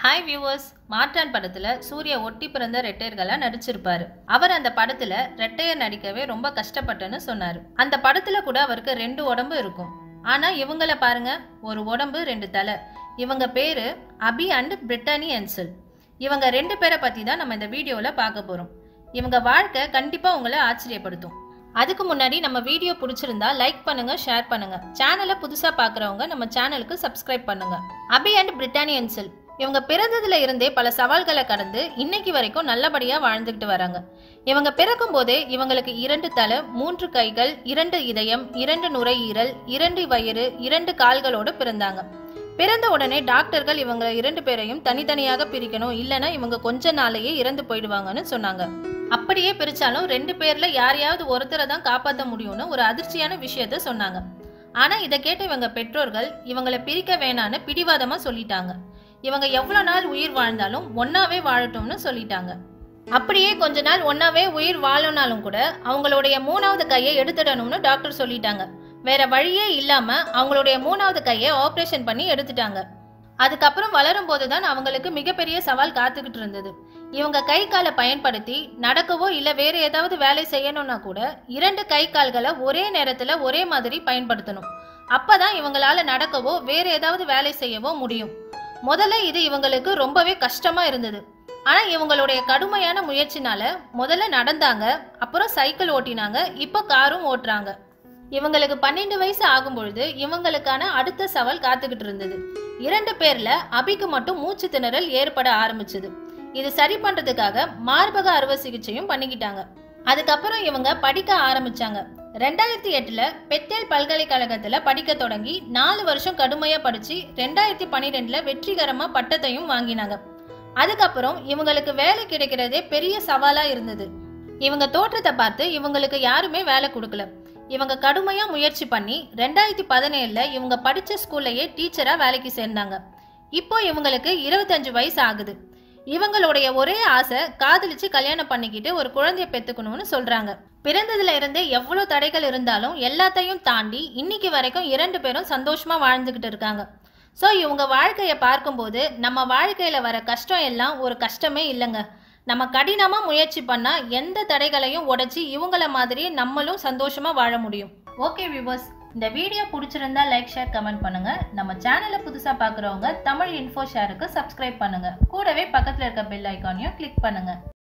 hi viewers மாற்றான் படத்துல சூர்யா ஒட்டி பிறந்த ரெட்டையர்களா நடிச்சிருப்பாரு அவர் அந்த படத்துல ரெட்டையர் நடிக்கவே ரொம்ப கஷ்டப்பட்டேன்னு சொன்னாரு அந்த படத்துல கூட அவருக்கு ரெண்டு உடம்பு இருக்கும் ஆனா இவங்கள பாருங்க ஒரு உடம்பு ரெண்டு தலை இவங்க பேரு அபி அண்ட் பிரிட்டானி என்சல் இவங்க ரெண்டு பேரை பத்தி தான் நம்ம இந்த வீடியோல பார்க்க போறோம் இவங்க வாழ்க்கை கண்டிப்பா உங்களை ஆச்சரியப்படுத்தும் அதுக்கு முன்னாடி நம்ம வீடியோ பிடிச்சிருந்தா லைக் பண்ணுங்க ஷேர் பண்ணுங்க சேனலை புதுசா பார்க்குறவங்க நம்ம சேனலுக்கு சப்ஸ்கிரைப் பண்ணுங்க அபி அண்ட் பிரிட்டானி என்சல் இவங்க பிறந்ததுல இருந்தே பல சவால்களை கடந்து இன்னைக்கு வரைக்கும் நல்லபடியா வாழ்ந்துகிட்டு வராங்க இவங்க பிறக்கும் போதே இவங்களுக்கு இரண்டு தலை மூன்று கைகள் இரண்டு இதயம் இரண்டு நுரையீரல் இரண்டு வயிறு இரண்டு கால்களோடு பிறந்தாங்க பிறந்த உடனே டாக்டர்கள் இவங்க இரண்டு பேரையும் தனித்தனியாக பிரிக்கணும் இல்லைன்னா இவங்க கொஞ்ச நாளையே இறந்து போயிடுவாங்கன்னு சொன்னாங்க அப்படியே பிரிச்சாலும் ரெண்டு பேர்ல யாரையாவது ஒருத்தரை தான் காப்பாற்ற முடியும்னு ஒரு அதிர்ச்சியான விஷயத்த சொன்னாங்க ஆனா இதை கேட்ட இவங்க பெற்றோர்கள் இவங்களை பிரிக்க வேணான்னு பிடிவாதமா சொல்லிட்டாங்க இவங்க எவ்வளவு நாள் உயிர் வாழ்ந்தாலும் ஒன்னாவே வாழட்டும்னு சொல்லிட்டாங்க அப்படியே கொஞ்ச நாள் ஒன்னாவே உயிர் வாழனாலும் கூட அவங்களுடைய மூணாவது கையை எடுத்துடணும்னு டாக்டர் சொல்லிட்டாங்க வேற வழியே இல்லாம அவங்களுடைய மூணாவது கையை ஆபரேஷன் பண்ணி எடுத்துட்டாங்க அதுக்கப்புறம் வளரும் போதுதான் அவங்களுக்கு மிகப்பெரிய சவால் காத்துக்கிட்டு இருந்தது இவங்க கை காலை பயன்படுத்தி நடக்கவோ இல்ல வேற ஏதாவது வேலை செய்யணும்னா கூட இரண்டு கை கால்களை ஒரே நேரத்துல ஒரே மாதிரி பயன்படுத்தணும் அப்பதான் இவங்களால நடக்கவோ வேற ஏதாவது வேலை செய்யவோ முடியும் முதல்ல இது இவங்களுக்கு ரொம்பவே கஷ்டமா இருந்தது ஆனா இவங்களுடைய கடுமையான முயற்சினால முதல்ல நடந்தாங்க அப்புறம் சைக்கிள் ஓட்டினாங்க இப்போ காரும் ஓட்டுறாங்க இவங்களுக்கு பன்னெண்டு வயசு ஆகும் பொழுது இவங்களுக்கான அடுத்த சவால் காத்துக்கிட்டு இருந்தது இரண்டு பேர்ல அபிக்கு மட்டும் மூச்சு திணறல் ஏற்பட ஆரம்பிச்சது இது சரி பண்றதுக்காக மார்பக அறுவை சிகிச்சையும் பண்ணிக்கிட்டாங்க அதுக்கப்புறம் இவங்க படிக்க ஆரம்பிச்சாங்க ரெண்டாயிரத்தி எட்டுல பெத்தேல் பல்கலைக்கழகத்துல படிக்க தொடங்கி நாலு வருஷம் கடுமையா படிச்சு ரெண்டாயிரத்தி பன்னிரெண்டுல வெற்றிகரமா பட்டத்தையும் வாங்கினாங்க அதுக்கப்புறம் இவங்களுக்கு வேலை கிடைக்கிறதே பெரிய சவாலா இருந்தது இவங்க தோற்றத்தை பார்த்து இவங்களுக்கு யாருமே வேலை கொடுக்கல இவங்க கடுமையா முயற்சி பண்ணி ரெண்டாயிரத்தி பதினேழுல இவங்க படிச்ச ஸ்கூல்லையே டீச்சரா வேலைக்கு சேர்ந்தாங்க இப்போ இவங்களுக்கு இருபத்தஞ்சு வயசு ஆகுது இவங்களுடைய ஒரே ஆசை காதலிச்சு கல்யாணம் பண்ணிக்கிட்டு ஒரு குழந்தைய பெத்துக்கணும்னு சொல்றாங்க பிறந்ததுல இருந்தே எவ்வளவு தடைகள் இருந்தாலும் எல்லாத்தையும் தாண்டி இன்னைக்கு வரைக்கும் இரண்டு பேரும் சந்தோஷமா வாழ்ந்துகிட்டு இருக்காங்க ஸோ இவங்க வாழ்க்கையை பார்க்கும்போது நம்ம வாழ்க்கையில வர கஷ்டம் எல்லாம் ஒரு கஷ்டமே இல்லைங்க நம்ம கடினமா முயற்சி பண்ணா எந்த தடைகளையும் உடைச்சி இவங்கள மாதிரி நம்மளும் சந்தோஷமா வாழ முடியும் ஓகே வியூவர்ஸ் இந்த வீடியோ பிடிச்சிருந்தா லைக் ஷேர் கமெண்ட் பண்ணுங்க நம்ம சேனலை புதுசா பார்க்குறவங்க தமிழ் இன்ஃபோ ஷேருக்கு சப்ஸ்கிரைப் பண்ணுங்க கூடவே பக்கத்துல இருக்க பெல் ஐக்கானையும் கிளிக் பண்ணுங்க